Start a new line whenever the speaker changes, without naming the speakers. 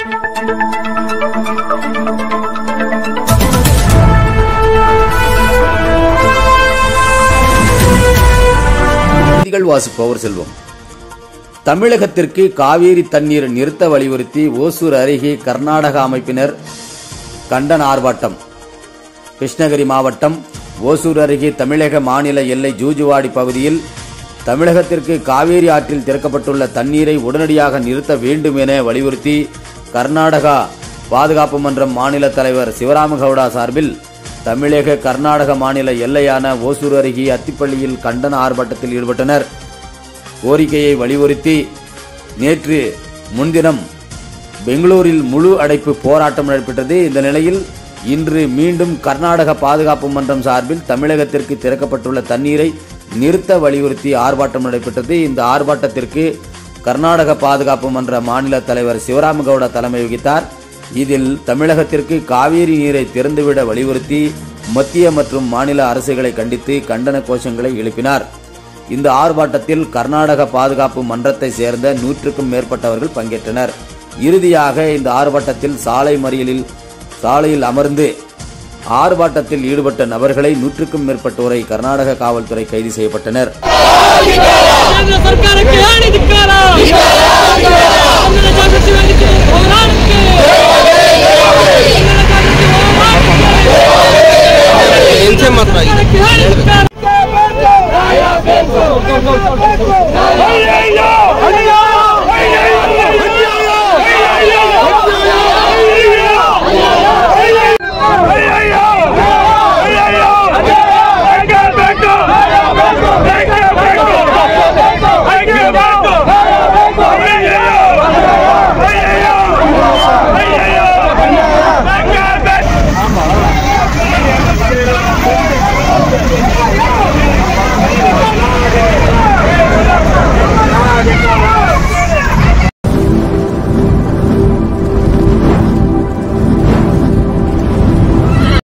செய்திகள் வாசிப்பவர் செல்வம் தமிழகத்திற்கு காவிரி தண்ணீர் நிறுத்த வலியுறுத்தி ஓசூர் அருகே கர்நாடக அமைப்பினர் கண்டன ஆர்ப்பாட்டம் கிருஷ்ணகிரி மாவட்டம் ஓசூர் அருகே தமிழக மாநில எல்லை ஜூஜுவாடி பகுதியில் தமிழகத்திற்கு காவேரி ஆற்றில் திறக்கப்பட்டுள்ள தண்ணீரை உடனடியாக நிறுத்த வேண்டும் என வலியுறுத்தி கர்நாடகா பாதுகாப்பு மன்றம் மாநில தலைவர் சிவராமகவுடா சார்பில் தமிழக கர்நாடக மாநில எல்லையான ஓசூர் அருகே அத்திப்பள்ளியில் கண்டன ஆர்ப்பாட்டத்தில் ஈடுபட்டனர் கோரிக்கையை வலியுறுத்தி நேற்று முன்தினம் பெங்களூரில் முழு அடைப்பு போராட்டம் நடைபெற்றது இந்த நிலையில் இன்று மீண்டும் கர்நாடக பாதுகாப்பு மன்றம் சார்பில் தமிழகத்திற்கு திறக்கப்பட்டுள்ள தண்ணீரை நிறுத்த வலியுறுத்தி ஆர்ப்பாட்டம் நடைபெற்றது இந்த ஆர்ப்பாட்டத்திற்கு கர்நாடக பாதுகாப்பு மன்ற மாநில தலைவர் சிவராமகவுடா தலைமை வகித்தார் இதில் தமிழகத்திற்கு காவிரி நீரை திறந்துவிட வலியுறுத்தி மத்திய மற்றும் மாநில அரசுகளை கண்டித்து கண்டன கோஷங்களை எழுப்பினார் இந்த ஆர்ப்பாட்டத்தில் கர்நாடக பாதுகாப்பு மன்றத்தை சேர்ந்த நூற்றுக்கும் மேற்பட்டவர்கள் பங்கேற்றனர் இறுதியாக இந்த ஆர்ப்பாட்டத்தில் சாலை மறியலில் சாலையில் அமர்ந்து ஆர்ப்பாட்டத்தில் ஈடுபட்ட நபர்களை நூற்றுக்கும் மேற்பட்டோரை கர்நாடக காவல்துறை கைது செய்யப்பட்டனர்
ಕೇಂದ್ರ ಸರ್ಕಾರಕ್ಕೆ ಹೇಳಿ ಧಿಕ್ಕಾರ ಕನ್ನಡ ಜಾಗೃತಿ